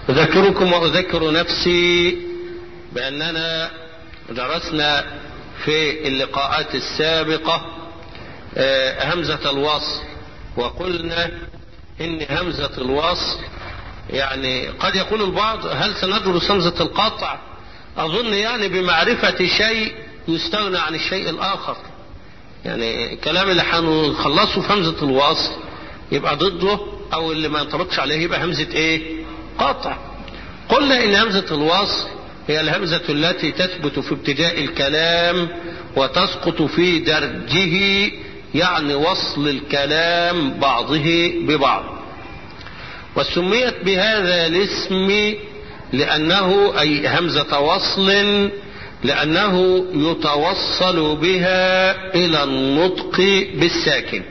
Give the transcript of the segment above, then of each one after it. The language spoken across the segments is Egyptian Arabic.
أذكركم وأذكر نفسي بأننا درسنا في اللقاءات السابقة همزة الوصل وقلنا إن همزة الوصل يعني قد يقول البعض هل سندرس همزة القطع أظن يعني بمعرفة شيء يستغنى عن الشيء الآخر يعني الكلام اللي هنخلصه في همزة الوصل يبقى ضده أو اللي ما ينطبقش عليه يبقى همزة إيه؟ قطع قلنا إن همزة الوصل هي الهمزة التي تثبت في ابتداء الكلام وتسقط في درجه يعني وصل الكلام بعضه ببعض وسميت بهذا الاسم لأنه أي همزة وصل لأنه يتوصل بها إلى النطق بالساكن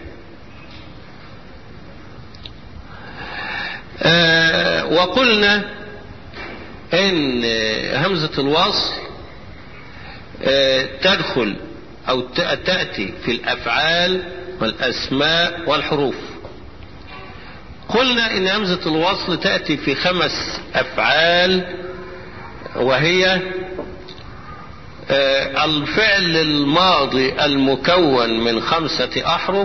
آه وقلنا إن همزة الوصل آه تدخل أو تأتي في الأفعال والأسماء والحروف قلنا إن همزة الوصل تأتي في خمس أفعال وهي الفعل الماضي المكون من خمسة أحرف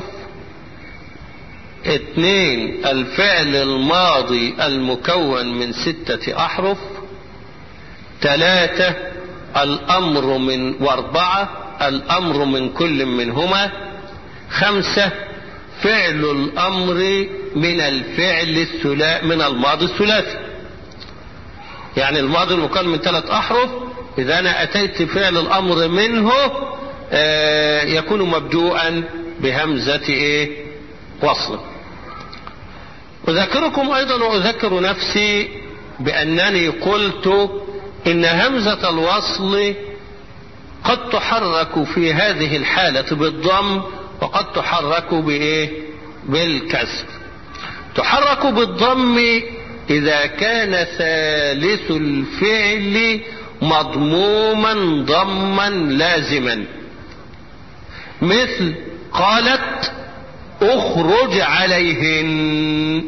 اثنين الفعل الماضي المكون من ستة أحرف ثلاثة الأمر من وأربعة الأمر من كل منهما خمسة فعل الأمر من الفعل الثلاث من الماضي الثلاثي يعني الماضي المكون من ثلاث أحرف إذا أنا أتيت فعل الأمر منه آه يكون مبدوءا بهمزة إيه وصل أذكركم أيضا وأذكر نفسي بأنني قلت إن همزة الوصل قد تحرك في هذه الحالة بالضم وقد تحرك بإيه بالكسر تحرك بالضم إذا كان ثالث الفعل مضموما ضما لازما مثل قالت اخرج عليهن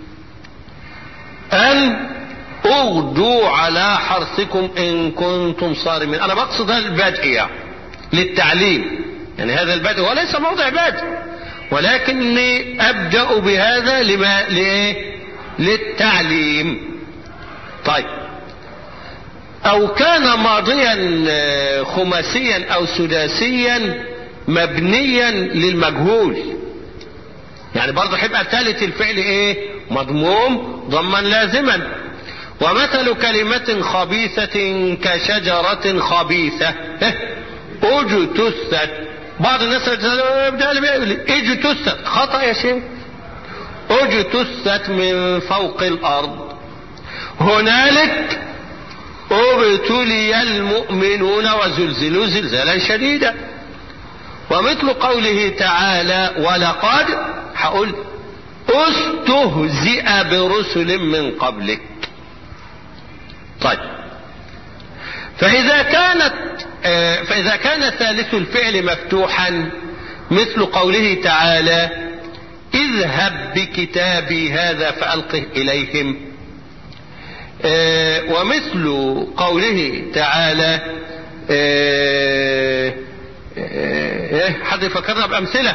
أن اغدوا على حرثكم إن كنتم صارمين أنا بقصد البدء يعني للتعليم يعني هذا البدء هو ليس موضع بدء ولكني أبدأ بهذا لما لإيه؟ للتعليم طيب أو كان ماضيا خماسيا أو سداسيا مبنيا للمجهول يعني برضه هيبقى ثالث الفعل ايه مضموم ضما لازما ومثل كلمة خبيثة كشجرة خبيثة اجتثت بعض الناس اجتثت خطأ يا شيخ اجتثت من فوق الارض هنالك ابتلي المؤمنون وزلزلوا زلزالا شديدا ومثل قوله تعالى ولقد هقول استهزئ برسل من قبلك طيب فإذا كانت فإذا كان ثالث الفعل مفتوحا مثل قوله تعالى اذهب بكتابي هذا فألقه إليهم ومثل قوله تعالى حد يفكرنا بأمثلة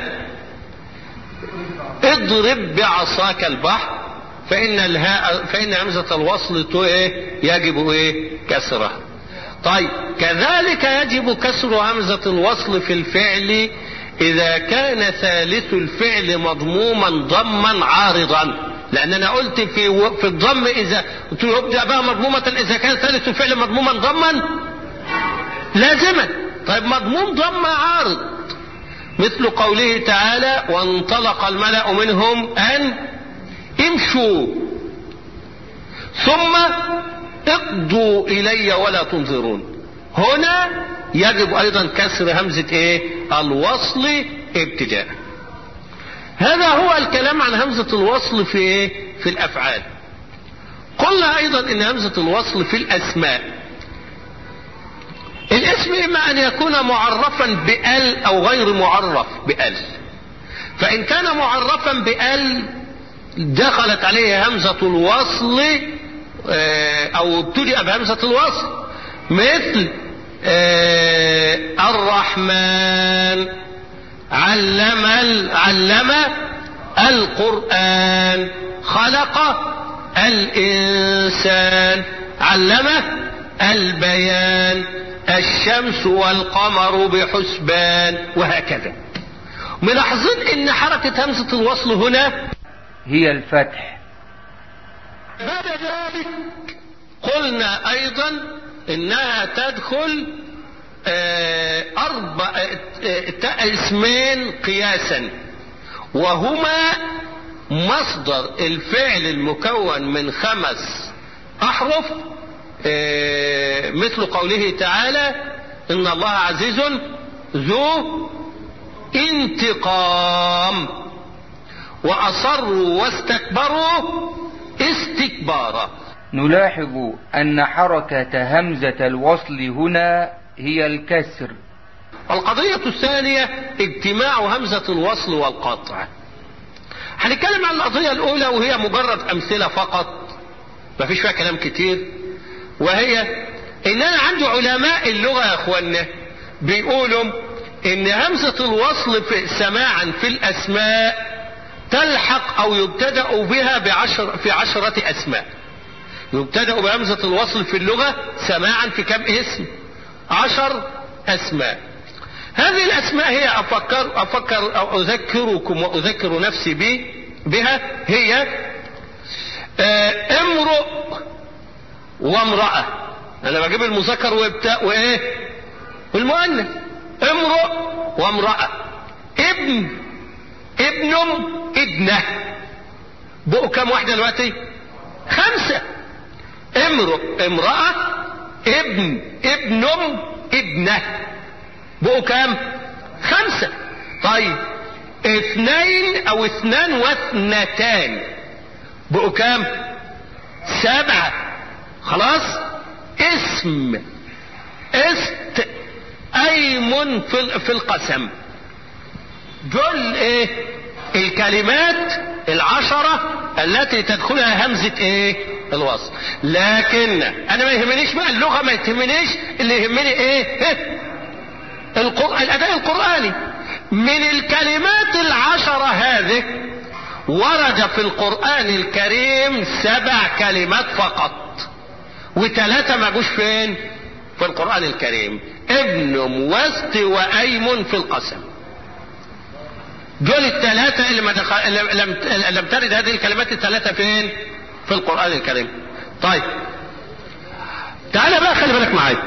اضرب بعصاك البحر فإن الهاء فإن همزة الوصل يجب ايه كسرها طيب كذلك يجب كسر همزة الوصل في الفعل إذا كان ثالث الفعل مضموما ضما عارضا لأن أنا قلت في في الضم إذا قلت له ابدأ بقى مضمومة إذا كان ثالث الفعل مضموما ضما لازما طيب مضموم ضم عارض مثل قوله تعالى وانطلق الملأ منهم أن امشوا ثم اقضوا إلي ولا تنظرون هنا يجب أيضا كسر همزة إيه الوصل ابتداء هذا هو الكلام عن همزة الوصل في إيه في الأفعال قلنا أيضا إن همزة الوصل في الأسماء الاسم إما أن يكون معرفا بأل أو غير معرف بأل فإن كان معرفا بأل دخلت عليه همزة الوصل آه، او ابتدأ بهمزة الوصل مثل آه، الرحمن علم علم القرآن خلق الإنسان علم البيان الشمس والقمر بحسبان وهكذا ملاحظين ان حركة همزة الوصل هنا هي الفتح بعد ذلك قلنا ايضا انها تدخل آه، اربع آه، اسمين قياسا وهما مصدر الفعل المكون من خمس احرف آه، مثل قوله تعالى ان الله عزيز ذو انتقام واصروا واستكبروا استكبارا نلاحظ أن حركة همزة الوصل هنا هي الكسر القضية الثانية اجتماع همزة الوصل والقطع هنتكلم عن القضية الأولى وهي مجرد أمثلة فقط مفيش فيها كلام كتير وهي إن أنا عندي علماء اللغة يا إخوانا بيقولوا إن همزة الوصل في سماعا في الأسماء تلحق أو يبتدأ بها بعشر في عشرة أسماء يبتدأ بهمزة الوصل في اللغة سماعا في كم اسم عشر أسماء هذه الأسماء هي أفكر, أفكر أو أذكركم وأذكر نفسي بي بها هي آه، امرؤ وامرأة أنا بجيب المذكر وبتاء وإيه والمؤنث امرؤ وامرأة ابن ابن ابنه بقوا كم واحدة دلوقتي خمسة امرؤ امرأة ابن ابن ابنه بقوا كام خمسة طيب اثنين او اثنان واثنتان بقوا كام سبعة خلاص اسم است ايمن في في القسم دول ايه الكلمات العشرة التي تدخلها همزة ايه الوصل لكن انا ما يهمنيش بقى اللغة ما يهمنيش اللي يهمني ايه, إيه؟ القر... الاداء القرآني من الكلمات العشرة هذه ورد في القرآن الكريم سبع كلمات فقط وثلاثة ما جوش فين في القرآن الكريم ابن وست وأيم في القسم دول الثلاثة اللي ما دخل... لم... لم ترد هذه الكلمات الثلاثة فين في القرآن الكريم طيب تعالى بقى خلي بالك معايا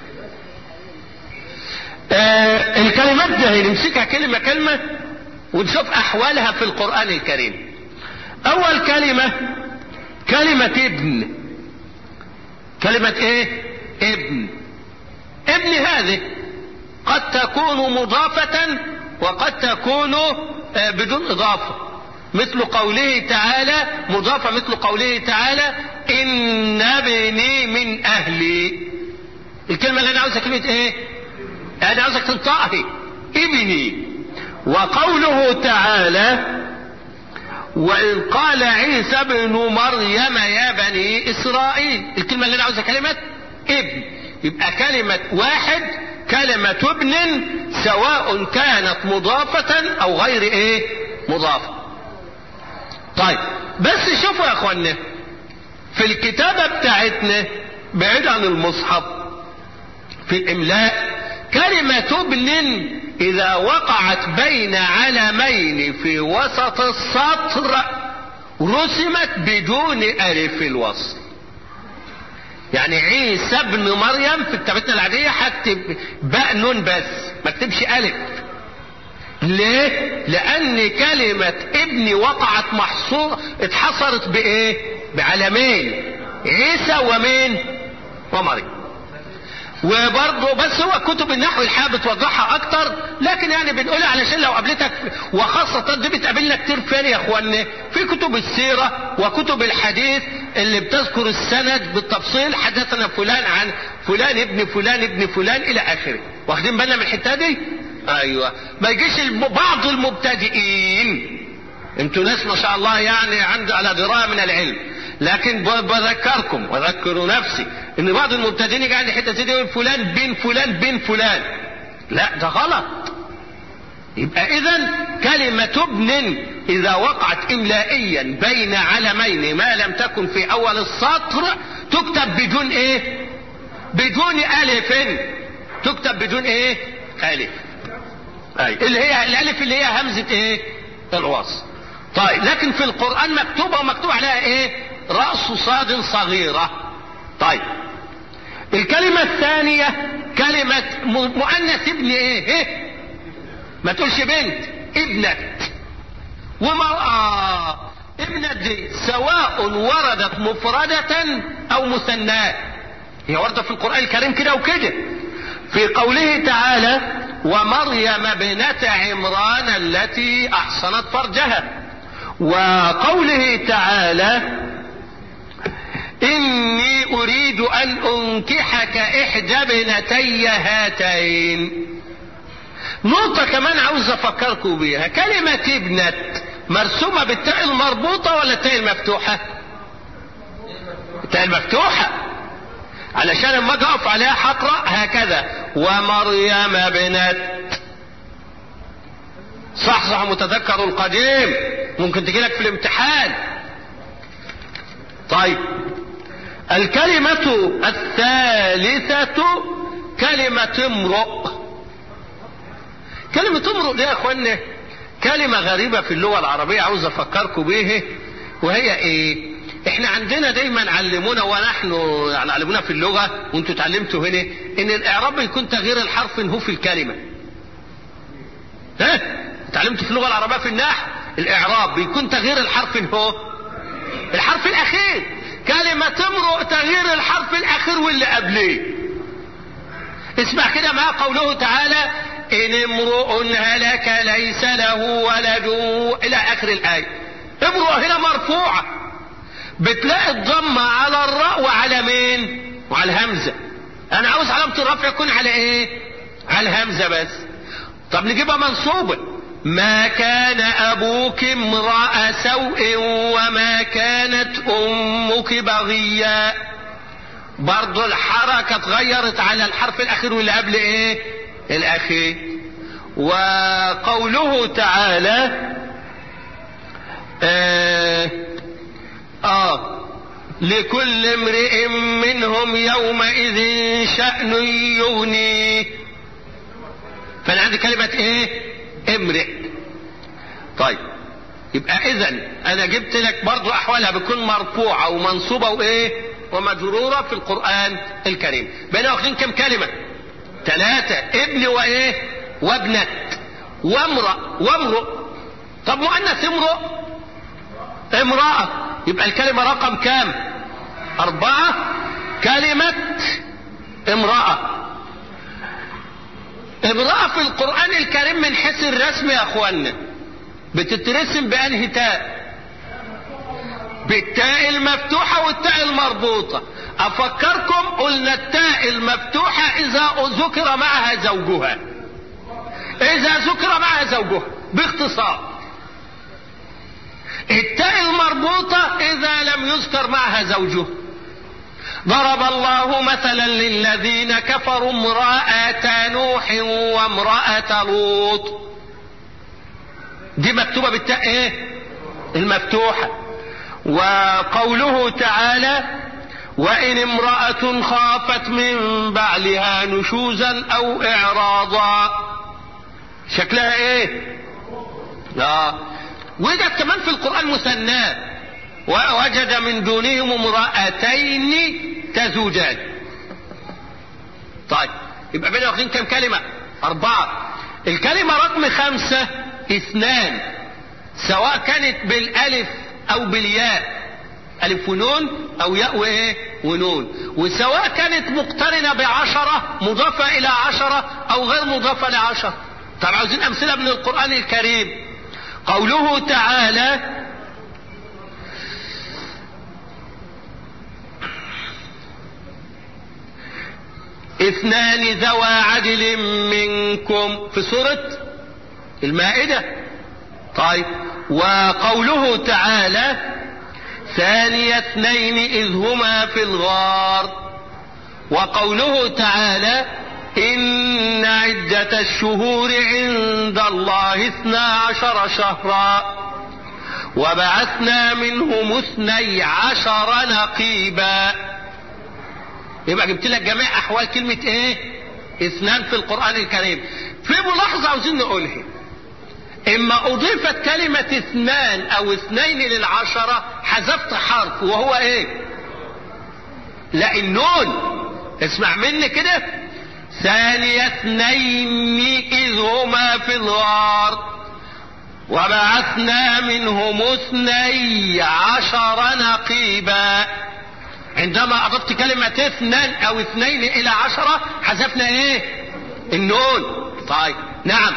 آه الكلمات دي نمسكها كلمة كلمة ونشوف أحوالها في القرآن الكريم أول كلمة كلمة ابن كلمة إيه؟ ابن ابن هذه قد تكون مضافة وقد تكون آه بدون إضافة مثل قوله تعالى مضافة مثل قوله تعالى إن ابني من أهلي الكلمة اللي أنا عاوزها كلمة إيه؟ أنا عاوزك تنطقها ابني وقوله تعالى وإذ قال عيسى ابن مريم يا بني إسرائيل الكلمة اللي أنا عاوزها كلمة ابن يبقى كلمة واحد كلمة ابن سواء كانت مضافة أو غير إيه مضافة طيب بس شوفوا يا أخوانا في الكتابة بتاعتنا بعيد عن المصحف في الإملاء كلمة ابن إذا وقعت بين علمين في وسط السطر رسمت بدون ألف الوصل يعني عيسى ابن مريم في كتابتنا العادية هكتب باء نون بس ما اكتبش ألف ليه؟ لأن كلمة ابني وقعت محصور اتحصرت بإيه؟ بعلمين عيسى ومين؟ ومريم وبرضه بس هو كتب النحو الحقيقه بتوضحها اكتر لكن يعني بنقولها علشان لو قابلتك وخاصة دي بتقابلنا كتير فين يا اخوانا في كتب السيرة وكتب الحديث اللي بتذكر السند بالتفصيل حدثنا فلان عن فلان ابن فلان ابن فلان الى اخره واخدين بالنا من الحتة دي ايوه ما يجيش بعض المبتدئين انتوا ناس ما شاء الله يعني عند على دراية من العلم لكن بذكركم واذكر نفسي ان بعض المبتدئين يجي عند حته دي يقول فلان بين فلان بين فلان لا ده غلط يبقى اذا كلمة ابن اذا وقعت املائيا بين علمين ما لم تكن في اول السطر تكتب بدون ايه بدون الف تكتب بدون ايه الف اي اللي هي الالف اللي هي همزة ايه الوصل طيب لكن في القرآن مكتوبة ومكتوب عليها ايه رأس صاد صغيرة طيب الكلمة الثانية كلمة مؤنث ابن ايه, إيه؟ ما تقولش بنت ابنة ومرأة ابنة دي سواء وردت مفردة او مثناة هي وردت في القرآن الكريم كده وكده في قوله تعالى ومريم ابنة عمران التي احصنت فرجها وقوله تعالى اني اريد ان انكحك احدى ابنتي هاتين نقطة كمان عاوز افكركم بيها كلمة ابنة مرسومة بالتاء المربوطة ولا التاء المفتوحة التاء المفتوحة علشان لما اجي اقف عليها هقرا هكذا ومريم ابنت صح صح متذكر القديم ممكن تجي لك في الامتحان طيب الكلمة الثالثة كلمة امرؤ كلمة امرؤ دي يا اخوانا كلمة غريبة في اللغة العربية عاوز افكركم بيها وهي ايه احنا عندنا دايما علمونا ونحن يعني علمونا في اللغة وانتوا اتعلمتوا هنا ان الاعراب بيكون تغيير الحرف هو في الكلمة ها اتعلمت في اللغة العربية في النحو الاعراب بيكون تغيير الحرف هو الحرف الاخير كلمة امرؤ تغيير الحرف الاخير واللي قبليه اسمع كده ما قوله تعالى ان امرؤ هلك ليس له ولد الى اخر الايه امرؤ هنا مرفوعه بتلاقي الضمه على الراء وعلى مين وعلى الهمزه انا عاوز علامه الرفع يكون على ايه على الهمزه بس طب نجيبها منصوبه ما كان ابوك امرأ سوء وما كانت امك بغيا برضو الحركة اتغيرت على الحرف الاخير واللي قبل ايه الاخير وقوله تعالى آه, اه لكل امرئ منهم يومئذ شأن يغنيه فانا عندي كلمة ايه امرئ طيب يبقى اذا انا جبت لك برضو احوالها بتكون مرفوعة ومنصوبة وايه ومجرورة في القرآن الكريم بقينا واخدين كم كلمة ثلاثة ابن وايه وابنة وامرأ وامرؤ طب مؤنث امرؤ امرأة يبقى الكلمة رقم كام اربعة كلمة امرأة امرأة في القرآن الكريم من حيث الرسم يا اخوانا بتترسم بانهي تاء بالتاء المفتوحة والتاء المربوطة افكركم قلنا التاء المفتوحة اذا ذكر معها زوجها اذا ذكر معها زوجها باختصار التاء المربوطة اذا لم يذكر معها زوجها ضرب الله مثلا للذين كفروا امرأة نوح وامرأة لوط دي مكتوبة بالتاء ايه المفتوحة وقوله تعالى وإن امرأة خافت من بعلها نشوزا أو إعراضا شكلها إيه؟ لا وجد كمان في القرآن مثنى ووجد من دونهم امرأتين تزوجان طيب يبقى بينا واخدين كم كلمة؟ أربعة الكلمة رقم خمسة اثنان سواء كانت بالألف أو بالياء ألف ونون أو ياء وإيه ونون وسواء كانت مقترنة بعشرة مضافة إلى عشرة أو غير مضافة لعشرة طب عاوزين أمثلة من القرآن الكريم قوله تعالى اثنان ذوى عدل منكم في سورة المائدة طيب وقوله تعالى ثاني اثنين إذ هما في الغار وقوله تعالى إن عدة الشهور عند الله اثنا عشر شهرا وبعثنا منهم اثني عشر نقيبا يبقى جبت لك جميع أحوال كلمة إيه؟ اثنان في القرآن الكريم في ملاحظة عاوزين نقولها إما أضيفت كلمة اثنان أو اثنين للعشرة حذفت حرف وهو إيه؟ لا النون اسمع مني كده ثاني اثنين إذ هما في الغار وبعثنا منهم اثني عشر نقيبا عندما أضفت كلمة اثنان أو اثنين إلى عشرة حذفنا إيه؟ النون طيب نعم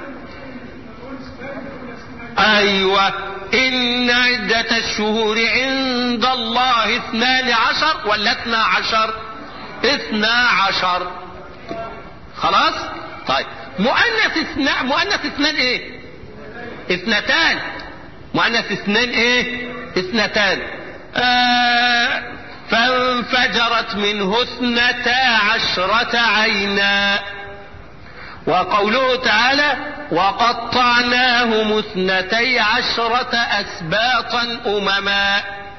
أيوة إن عدة الشهور عند الله اثنان عشر ولا اثنا عشر اثنا عشر خلاص طيب مؤنث اثنان مؤنث اثنان ايه اثنتان مؤنث اثنان ايه اثنتان آه فانفجرت منه اثنتا عشرة عينا وقوله تعالى وقطعناهم اثنتي عشرة أسباطا أمما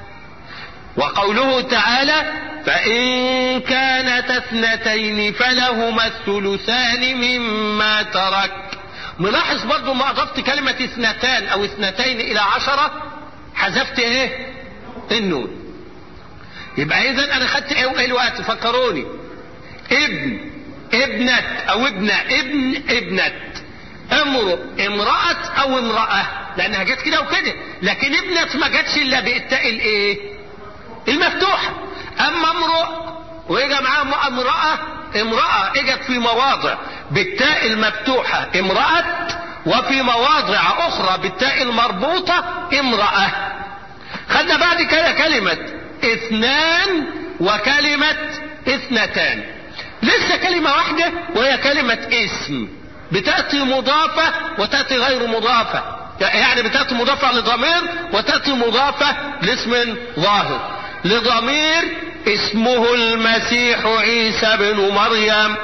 وقوله تعالى فإن كانت اثنتين فلهما الثلثان مما ترك ملاحظ برضو ما أضفت كلمة اثنتان أو اثنتين إلى عشرة حذفت إيه النون يبقى إذا أنا خدت إيه الوقت فكروني ابن ابنة أو ابنة ابن ابنة امرؤ امرأة أو امرأة لأنها جت كده وكده لكن ابنة ما جاتش إلا بالتاء الإيه المفتوحة أما امرؤ ويجي معاها امرأة امرأة اجت في مواضع بالتاء المفتوحة امرأة وفي مواضع أخرى بالتاء المربوطة امرأة خدنا بعد كده كلمة اثنان وكلمة اثنتان لسه كلمة واحدة وهي كلمة اسم بتأتي مضافة وتأتي غير مضافة يعني بتأتي مضافة لضمير وتأتي مضافة لاسم ظاهر لضمير اسمه المسيح عيسى بن مريم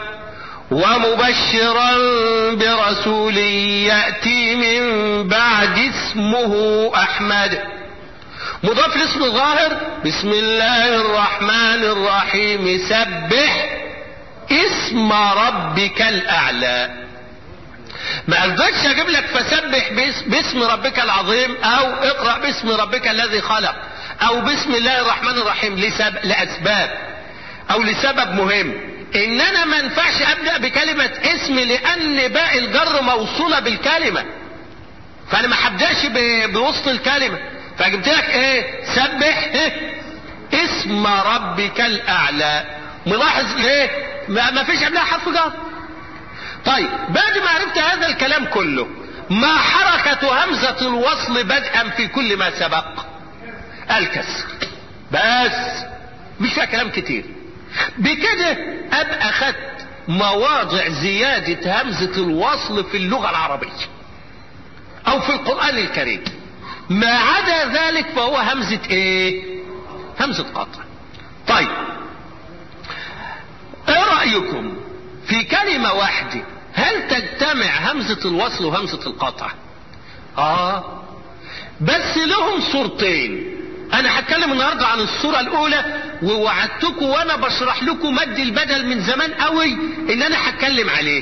ومبشرا برسول يأتي من بعد اسمه أحمد مضاف لاسم ظاهر بسم الله الرحمن الرحيم سبح اسم ربك الأعلى ما قدرتش اجيب لك فسبح باسم ربك العظيم او اقرأ باسم ربك الذي خلق او بسم الله الرحمن الرحيم لسبب لاسباب او لسبب مهم ان انا ما ينفعش ابدا بكلمه اسم لان باقي الجر موصوله بالكلمه فانا ما هبداش بوسط الكلمه فجبت لك ايه سبح إيه؟ اسم ربك الاعلى ملاحظ ليه ما فيش قبلها حرف جر طيب بعد ما عرفت هذا الكلام كله ما حركة همزة الوصل بدءا في كل ما سبق الكسر بس مش فيها كلام كتير بكده ابقى خدت مواضع زيادة همزة الوصل في اللغة العربية او في القرآن الكريم ما عدا ذلك فهو همزة ايه همزة قطع طيب ايه رأيكم في كلمة واحدة هل تجتمع همزة الوصل وهمزة القطع اه بس لهم صورتين انا هتكلم النهارده عن الصورة الاولى ووعدتكم وانا بشرح لكم مد البدل من زمان قوي ان انا هتكلم عليه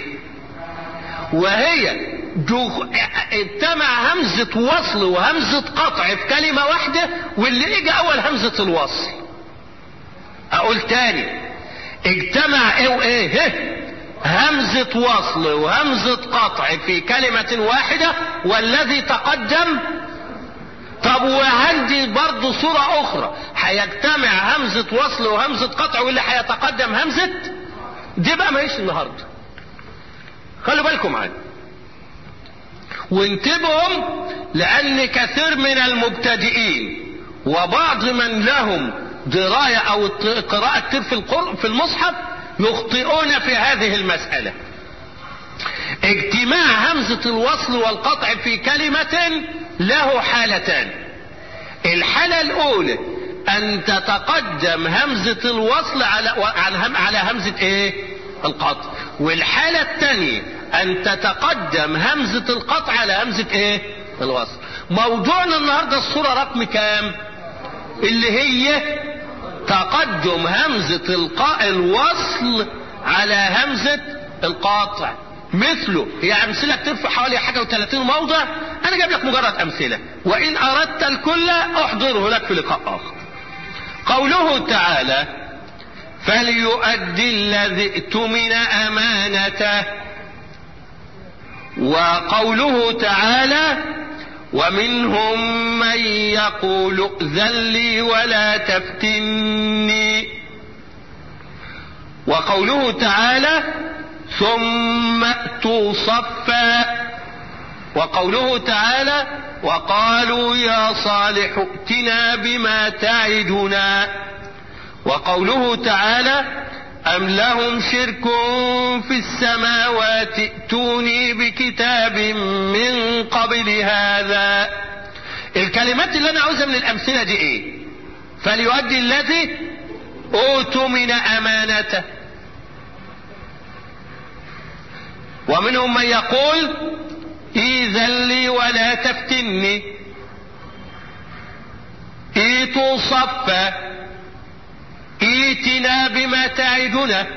وهي اجتمع همزة وصل وهمزة قطع في كلمة واحدة واللي اجى اول همزة الوصل اقول تاني اجتمع ايه وايه همزة وصل وهمزة قطع في كلمة واحدة والذي تقدم طب وعندي برضو صورة اخرى هيجتمع همزة وصل وهمزة قطع واللي هيتقدم همزة دي بقى ماهيش النهاردة خلوا بالكم معايا وانتبهوا لان كثير من المبتدئين وبعض من لهم دراية او قراءة كتير في في المصحف يخطئون في هذه المسألة اجتماع همزة الوصل والقطع في كلمة له حالتان الحالة الاولى ان تتقدم همزة الوصل على على همزة ايه القطع والحالة الثانية ان تتقدم همزة القطع على همزة ايه الوصل موضوعنا النهاردة الصورة رقم كام اللي هي تقدم همزة القاء الوصل على همزة القاطع مثله هي امثله كتير في حوالي حاجه و30 موضع انا جايب لك مجرد امثله وان اردت الكل احضره لك في لقاء اخر قوله تعالى فليؤدي الذي ائتمن امانته وقوله تعالى ومنهم من يقول ائذن لي ولا تفتني وقوله تعالى ثم اتوا صفا وقوله تعالى وقالوا يا صالح ائتنا بما تعدنا وقوله تعالى أم لهم شرك في السماوات ائتوني بكتاب من قبل هذا الكلمات اللي أنا عاوزها من الأمثلة دي إيه فليؤدي الذي أوتمن أمانته ومنهم من يقول إذن لي ولا تفتني ايتوا صفا ايتنا بما تعدنا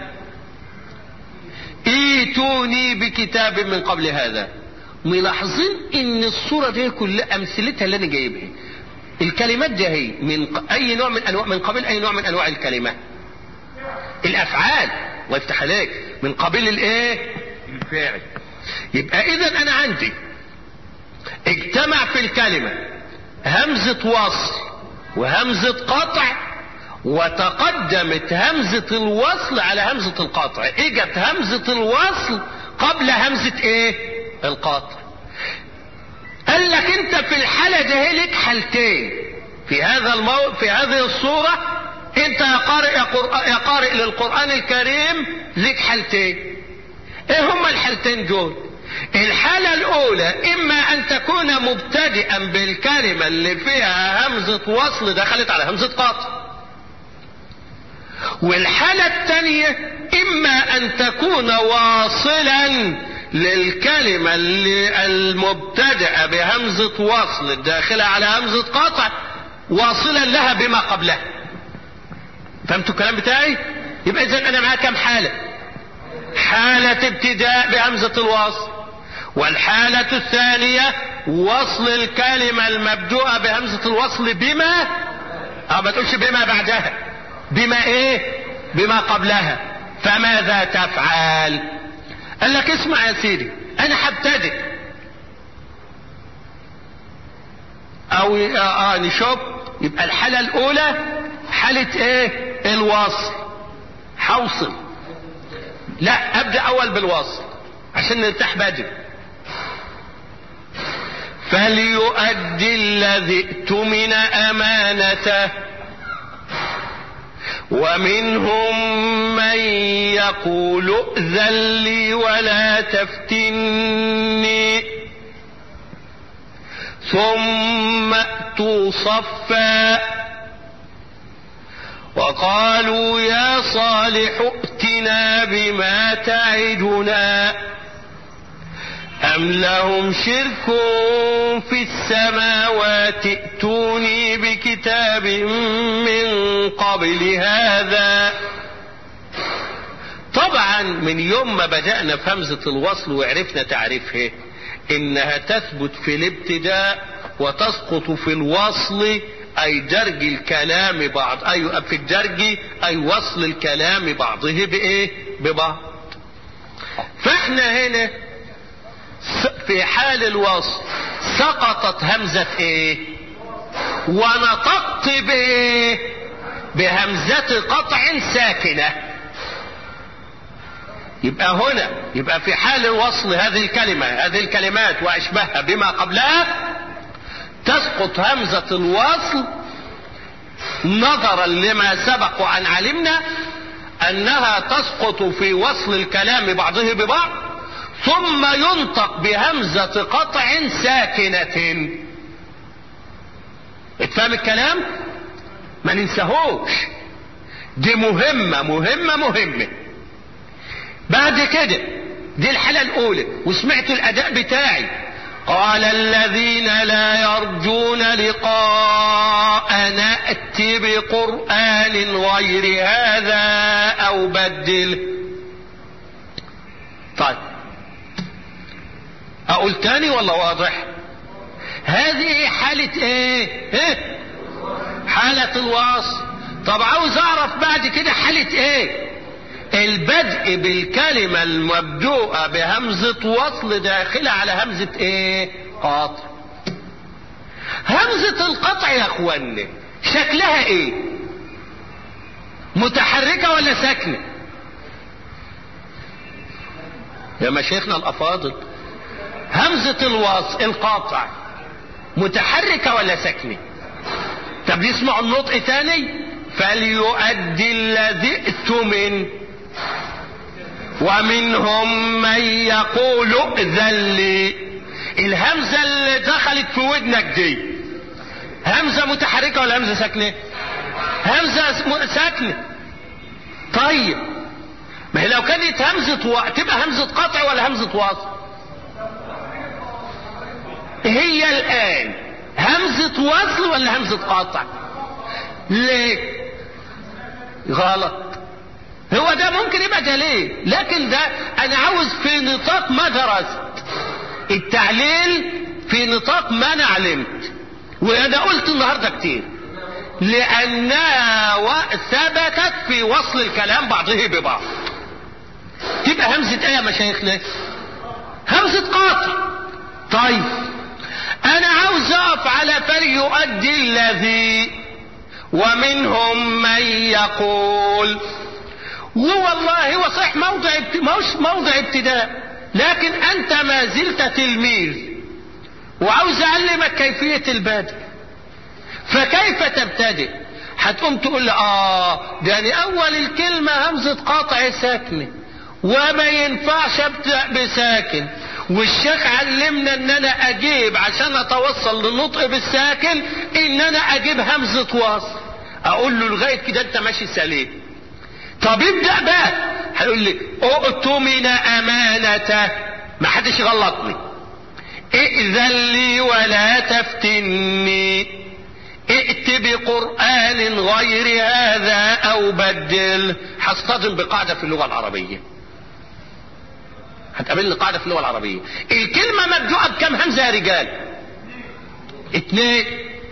ايتوني بكتاب من قبل هذا ملاحظين ان الصورة دي كلها امثلتها اللي انا جايبها الكلمات دي هي من اي نوع من انواع من قبيل اي نوع من انواع الكلمة الافعال وافتح عليك من قبيل الايه الفاعل يبقى اذا انا عندي اجتمع في الكلمة همزة وصل وهمزة قطع وتقدمت همزة الوصل على همزة القطع اجت همزة الوصل قبل همزة ايه القطع قال لك انت في الحالة ده لك حالتين في هذا المو... في هذه الصورة انت يا قارئ يا, قر... يا قارئ للقرآن الكريم لك حالتين ايه هما الحالتين دول الحالة الاولى اما ان تكون مبتدئا بالكلمة اللي فيها همزة وصل دخلت على همزة قطع والحالة الثانية اما ان تكون واصلا للكلمة اللي المبتدئة بهمزة وصل الداخلة على همزة قطع واصلا لها بما قبلها فهمتوا الكلام بتاعي يبقى اذا انا معايا كم حالة حالة ابتداء بهمزة الوصل والحالة الثانية وصل الكلمة المبدوءة بهمزة الوصل بما اه ما تقولش بما بعدها بما ايه بما قبلها فماذا تفعل قال لك اسمع يا سيدي انا هبتدئ او اه, آه نشوف يبقى الحالة الاولى حالة ايه الوصل حوصل لا ابدأ اول بالوصل عشان نرتاح بدري فليؤدي الذي ائتمن امانته ومنهم من يقول ائذن لي ولا تفتني ثم اتوا صفا وقالوا يا صالح ائتنا بما تعدنا أم لهم شرك في السماوات ائتوني بكتاب من قبل هذا طبعا من يوم ما بدأنا في همزة الوصل وعرفنا تعريفها انها تثبت في الابتداء وتسقط في الوصل اي درج الكلام بعض اي في الدرج اي وصل الكلام بعضه بايه ببعض فاحنا هنا في حال الوصل سقطت همزة ايه ونطقت بايه بهمزة قطع ساكنة يبقى هنا يبقى في حال الوصل هذه الكلمة هذه الكلمات واشبهها بما قبلها تسقط همزة الوصل نظرا لما سبق وان علمنا انها تسقط في وصل الكلام بعضه ببعض ثم ينطق بهمزة قطع ساكنة اتفهم الكلام ما ننساهوش دي مهمة مهمة مهمة بعد كده دي الحالة الأولى وسمعتوا الأداء بتاعي قال الذين لا يرجون لقاء نأتي بقرآن غير هذا أو بدل طيب أقول تاني ولا واضح هذه حالة ايه, إيه؟ حالة الوصف طب عاوز اعرف بعد كده حالة ايه البدء بالكلمة المبدوءة بهمزة وصل داخلة على همزة ايه قاطع همزة القطع يا اخوانا شكلها ايه متحركة ولا ساكنة يا مشايخنا الافاضل همزة الوصل القاطع متحركة ولا ساكنة طب نسمع النطق تاني فليؤدي الذي ائتمن ومنهم من يقول ائذن لي الهمزة اللي دخلت في ودنك دي همزة متحركة ولا همزة ساكنة همزة ساكنة طيب ما هي لو كانت همزة و... تبقى همزة قطع ولا همزة وصل هي الآن همزة وصل ولا همزة قطع ليه غلط هو ده ممكن يبقى دليل لكن ده انا عاوز في نطاق ما درست التعليل في نطاق ما انا علمت وانا قلت النهارده كتير لانها ثبتت في وصل الكلام بعضه ببعض تبقى همزة ايه يا مشايخنا همزة قاطع طيب انا عاوز اقف على فليؤدي الذي ومنهم من يقول والله هو صح موضع مش موضع ابتداء لكن انت ما زلت تلميذ وعاوز اعلمك كيفية البدء فكيف تبتدئ هتقوم تقول لي اه ده يعني اول الكلمة همزة قاطع ساكنة وما ينفعش ابدأ بساكن والشيخ علمنا ان انا اجيب عشان اتوصل للنطق بالساكن ان انا اجيب همزة وصل اقول له لغاية كده انت ماشي سليم طب ابدأ بقى هيقول لي اؤتمن امانته ما حدش يغلطني ائذن لي ولا تفتني ائت بقرآن غير هذا او بدل هصطدم بقاعدة في اللغة العربية هتقابلني قاعدة في اللغة العربية الكلمة مبدوءة بكم همزة يا رجال اتنين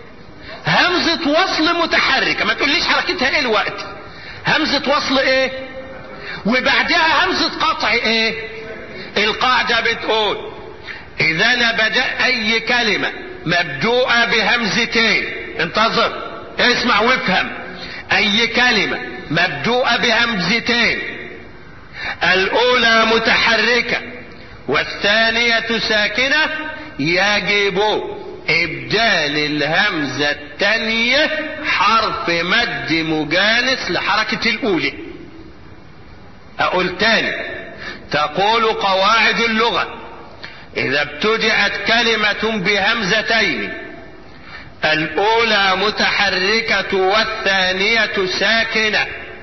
همزة وصل متحركة ما تقوليش حركتها ايه الوقت همزة وصل ايه وبعدها همزة قطع ايه القاعدة بتقول اذا انا بدأ اي كلمة مبدوءة بهمزتين انتظر اسمع وافهم اي كلمة مبدوءة بهمزتين الاولى متحركة والثانية ساكنة يجب ابدال الهمزة الثانية حرف مد مجانس لحركة الاولى اقول تاني تقول قواعد اللغة اذا ابتدأت كلمة بهمزتين الاولى متحركة والثانية ساكنة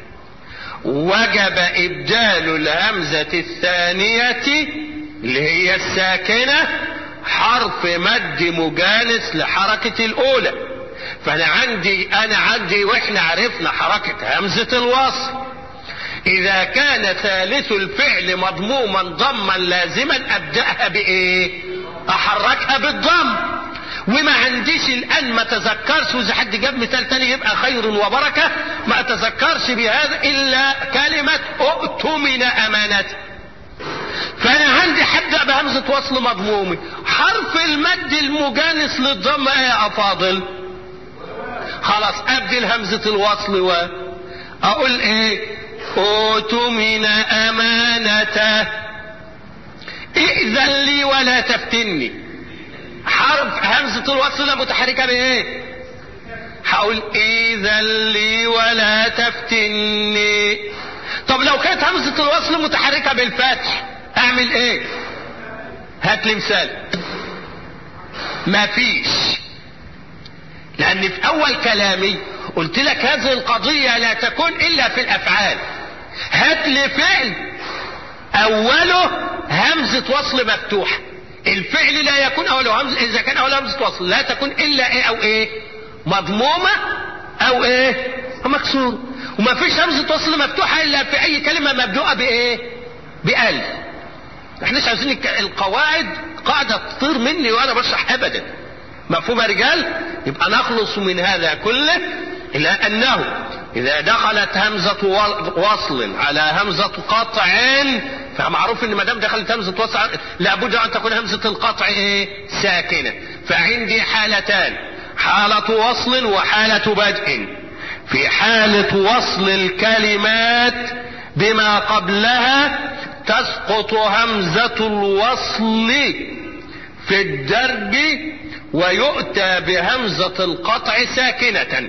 وجب ابدال الهمزة الثانية اللي هي الساكنة حرف مد مجانس لحركة الاولى فانا عندي انا عندي واحنا عرفنا حركة همزة الوصل اذا كان ثالث الفعل مضموما ضما لازما ابدأها بايه احركها بالضم وما عنديش الان ما تذكرش واذا حد جاب مثال تاني يبقى خير وبركة ما اتذكرش بهذا الا كلمة اؤتمن امانته فانا عندي هبدأ بهمزة وصل مضمومة حرف المد المجانس للضم ايه يا افاضل خلاص ابدل همزة الوصل و اقول ايه اؤتمن امانته ائذن لي ولا تفتني حرف همزة الوصل متحركة بايه هقول اذا لي ولا تفتني طب لو كانت همزة الوصل متحركة بالفتح اعمل ايه هات لي مثال مفيش لان في اول كلامي قلت لك هذه القضية لا تكون إلا في الأفعال هات لي فعل أوله همزة وصل مفتوحة الفعل لا يكون أوله همزة إذا كان أوله همزة وصل لا تكون إلا إيه أو إيه مضمومة أو إيه مكسور وما فيش همزة وصل مفتوحة إلا في أي كلمة مبدوءة بإيه بألف احناش عايزين القواعد قاعدة تطير مني وأنا بشرح أبدا مفهوم يا رجال يبقى نخلص من هذا كله إلى أنه إذا دخلت همزة وصل على همزة قطع فمعروف ان ما دام دخلت همزة وصل لابد ان تكون همزة القطع ايه ساكنة فعندي حالتان حالة وصل وحالة بدء في حالة وصل الكلمات بما قبلها تسقط همزة الوصل في الدرج ويؤتى بهمزة القطع ساكنة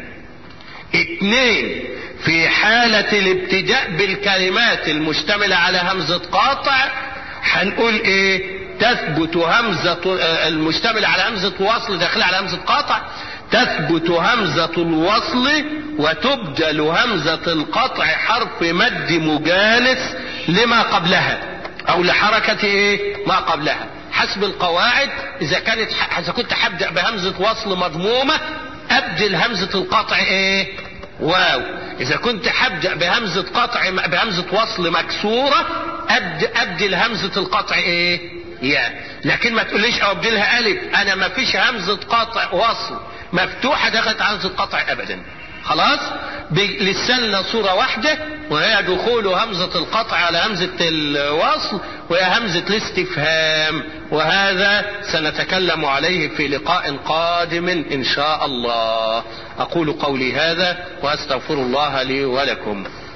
اثنين في حالة الابتداء بالكلمات المشتملة على همزة قاطع هنقول ايه تثبت همزة المشتملة على همزة وصل داخلة على همزة قاطع تثبت همزة الوصل وتبدل همزة القطع حرف مد مجانس لما قبلها او لحركة ايه ما قبلها حسب القواعد اذا كانت اذا كنت هبدأ بهمزة وصل مضمومة ابدل همزة القطع ايه واو اذا كنت هبدأ بهمزة قطع بهمزة وصل مكسورة أبدل, ابدل همزة القطع ايه يا لكن ما تقوليش او ابدلها الف انا ما فيش همزة قطع وصل مفتوحة دخلت على همزة قطع ابدا خلاص لسنا صورة واحدة وهي دخول همزة القطع على همزة الوصل وهي همزة الاستفهام وهذا سنتكلم عليه في لقاء قادم إن شاء الله أقول قولي هذا وأستغفر الله لي ولكم